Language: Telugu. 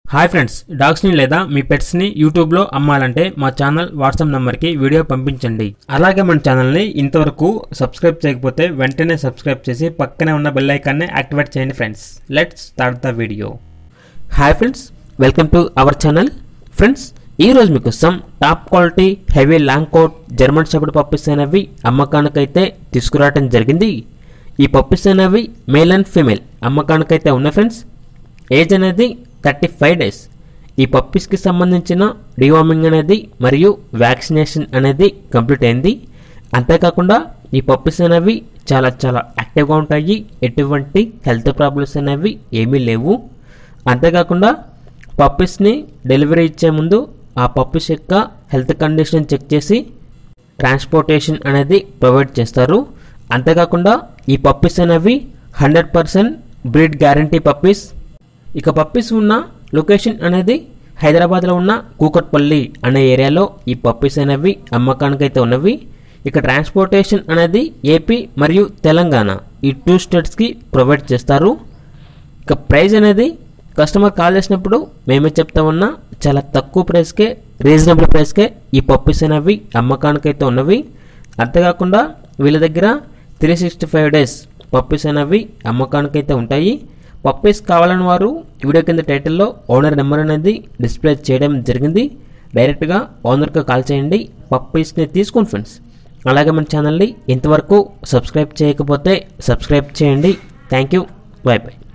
హాయ్ ఫ్రెండ్స్ డాగ్స్ని లేదా మీ పెట్స్ని యూట్యూబ్లో అమ్మాలంటే మా ఛానల్ వాట్సాప్ నెంబర్కి వీడియో పంపించండి అలాగే మన ఛానల్ని ఇంతవరకు సబ్స్క్రైబ్ చేయకపోతే వెంటనే సబ్స్క్రైబ్ చేసి పక్కనే ఉన్న బెల్ ఐకాన్ని యాక్టివేట్ చేయండి friends let's start the video hi friends welcome to our channel friends ఈ రోజు మీకు some top quality heavy long coat German shepherd puppies అనేవి అమ్మకానికైతే తీసుకురావడం జరిగింది ఈ పప్పీస్ అనేవి మేల్ అండ్ ఫీమేల్ అమ్మకానికైతే ఉన్నాయి ఫ్రెండ్స్ ఏజ్ అనేది థర్టీ ఫైవ్ డేస్ ఈ పప్పీస్కి సంబంధించిన డివార్మింగ్ అనేది మరియు వ్యాక్సినేషన్ అనేది కంప్లీట్ అయింది అంతేకాకుండా ఈ పప్పీస్ అనేవి చాలా చాలా యాక్టివ్గా ఉంటాయి ఎటువంటి హెల్త్ ప్రాబ్లమ్స్ అనేవి ఏమీ లేవు అంతేకాకుండా పప్పీస్ని డెలివరీ ఇచ్చే ముందు ఆ పప్పీస్ యొక్క హెల్త్ కండిషన్ చెక్ చేసి ట్రాన్స్పోర్టేషన్ అనేది ప్రొవైడ్ చేస్తారు అంతేకాకుండా ఈ పప్పీస్ అనేవి hundred percent breed guarantee puppies ఇక పప్పీస్ ఉన్న లొకేషన్ అనేది హైదరాబాద్లో ఉన్న కూకట్పల్లి అనే ఏరియాలో ఈ పప్పీస్ అనేవి అమ్మకానికైతే ఉన్నవి ఇక ట్రాన్స్పోర్టేషన్ అనేది ఏపీ మరియు తెలంగాణ ఈ టూ స్టేట్స్కి ప్రొవైడ్ చేస్తారు ఇక ప్రైస్ అనేది కస్టమర్ కాల్ చేసినప్పుడు మేమే చెప్తా ఉన్నా చాలా తక్కువ ప్రైస్కే రీజనబుల్ ప్రైస్కే ఈ పప్పీస్ అనేవి అమ్మకానికైతే ఉన్నవి అంతేకాకుండా వీళ్ళ దగ్గర three sixty five days puppies అనేవి అమ్మకానికైతే ఉంటాయి పప్పీస్ కావాలని వారు వీడియో కింద టైటిల్లో ఓనర్ నెంబర్ అనేది డిస్ప్లే చేయడం జరిగింది డైరెక్ట్గా ఓనర్కి కాల్ చేయండి పప్పీస్ని తీసుకోండి ఫ్రెండ్స్ అలాగే మన ఛానల్ని ఇంతవరకు సబ్స్క్రైబ్ చేయకపోతే సబ్స్క్రైబ్ చేయండి థ్యాంక్ యూ బాయ్ బాయ్